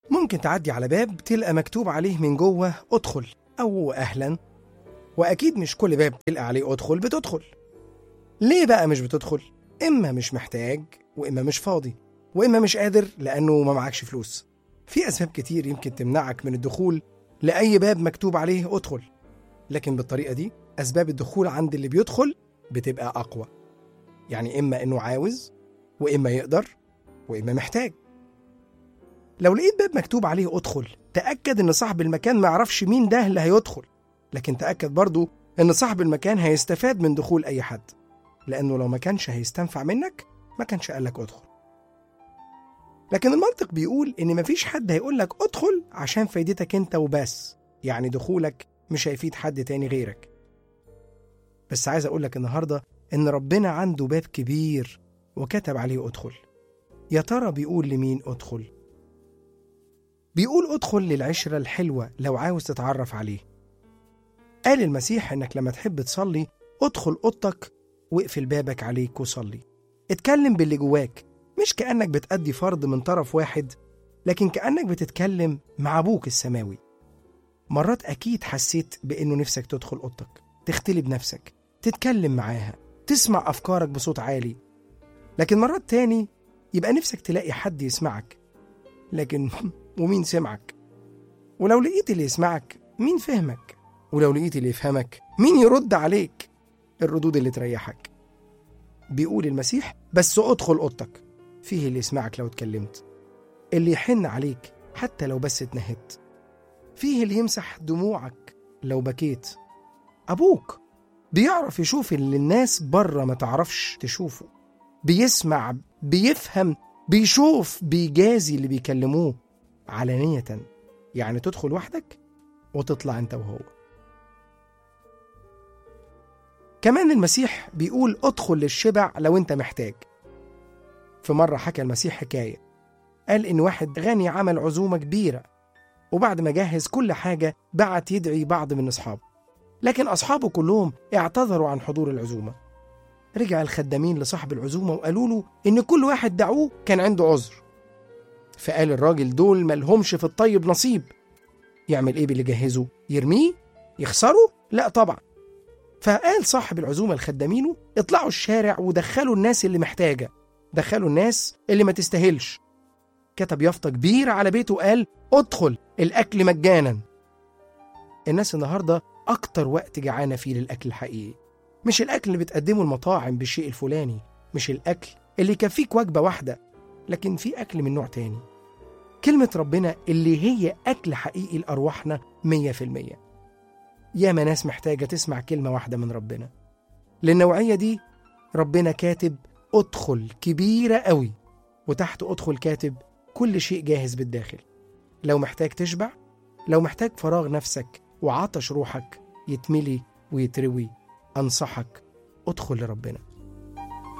ممكن تعدي على باب تلقى مكتوب عليه من جوه ادخل أو أهلا وأكيد مش كل باب تلقى عليه ادخل بتدخل ليه بقى مش بتدخل؟ إما مش محتاج وإما مش فاضي وإما مش قادر لأنه ما معكش فلوس في أسباب كتير يمكن تمنعك من الدخول لأي باب مكتوب عليه ادخل لكن بالطريقة دي أسباب الدخول عند اللي بيدخل بتبقى أقوى يعني إما إنه عاوز وإما يقدر وإما محتاج لو لقيت باب مكتوب عليه ادخل تأكد إن صاحب المكان ما يعرفش مين ده اللي هيدخل لكن تأكد برضو إن صاحب المكان هيستفاد من دخول أي حد لأنه لو ما كانش هيستنفع منك ما كانش قالك ادخل لكن المنطق بيقول إن مفيش حد هيقولك ادخل عشان فايدتك أنت وبس يعني دخولك مش هيفيد حد تاني غيرك بس عايز أقولك النهاردة إن ربنا عنده باب كبير وكتب عليه ادخل يا ترى بيقول لمين ادخل بيقول ادخل للعشرة الحلوة لو عاوز تتعرف عليه قال المسيح إنك لما تحب تصلي ادخل أوضتك واقفل بابك عليك وصلي اتكلم باللي جواك مش كأنك بتأدي فرض من طرف واحد لكن كأنك بتتكلم مع أبوك السماوي مرات أكيد حسيت بإنه نفسك تدخل أوضتك تختلي بنفسك تتكلم معاها تسمع أفكارك بصوت عالي لكن مرات تاني يبقى نفسك تلاقي حد يسمعك لكن ومين سمعك ولو لقيت اللي يسمعك مين فهمك ولو لقيت اللي يفهمك مين يرد عليك الردود اللي تريحك بيقول المسيح بس ادخل اوضتك فيه اللي يسمعك لو اتكلمت اللي يحن عليك حتى لو بس اتنهدت فيه اللي يمسح دموعك لو بكيت ابوك بيعرف يشوف اللي الناس بره ما تعرفش تشوفه بيسمع بيفهم بيشوف بيجازي اللي بيكلموه علانية يعني تدخل وحدك وتطلع انت وهو كمان المسيح بيقول ادخل للشبع لو انت محتاج في مرة حكى المسيح حكاية قال إن واحد غني عمل عزومة كبيرة وبعد ما جهز كل حاجة بعت يدعي بعض من أصحابه لكن أصحابه كلهم اعتذروا عن حضور العزومة رجع الخدامين لصاحب العزومة وقالوا له إن كل واحد دعوه كان عنده عذر فقال الراجل دول ملهمش في الطيب نصيب يعمل إيه باللي جهزه؟ يرميه؟ يخسره؟ لا طبعا فقال صاحب العزومة لخدامينه اطلعوا الشارع ودخلوا الناس اللي محتاجة دخلوا الناس اللي ما تستاهلش كتب يافطة كبيرة على بيته وقال ادخل الأكل مجانا الناس النهاردة أكتر وقت جعانة فيه للأكل الحقيقي مش الأكل اللي بتقدمه المطاعم بالشيء الفلاني مش الأكل اللي يكفيك وجبة واحدة لكن في أكل من نوع تاني كلمة ربنا اللي هي أكل حقيقي لأرواحنا مية في المية ياما ناس محتاجة تسمع كلمة واحدة من ربنا للنوعية دي ربنا كاتب ادخل كبيرة قوي وتحت ادخل كاتب كل شيء جاهز بالداخل لو محتاج تشبع لو محتاج فراغ نفسك وعطش روحك يتملي ويتروي أنصحك ادخل لربنا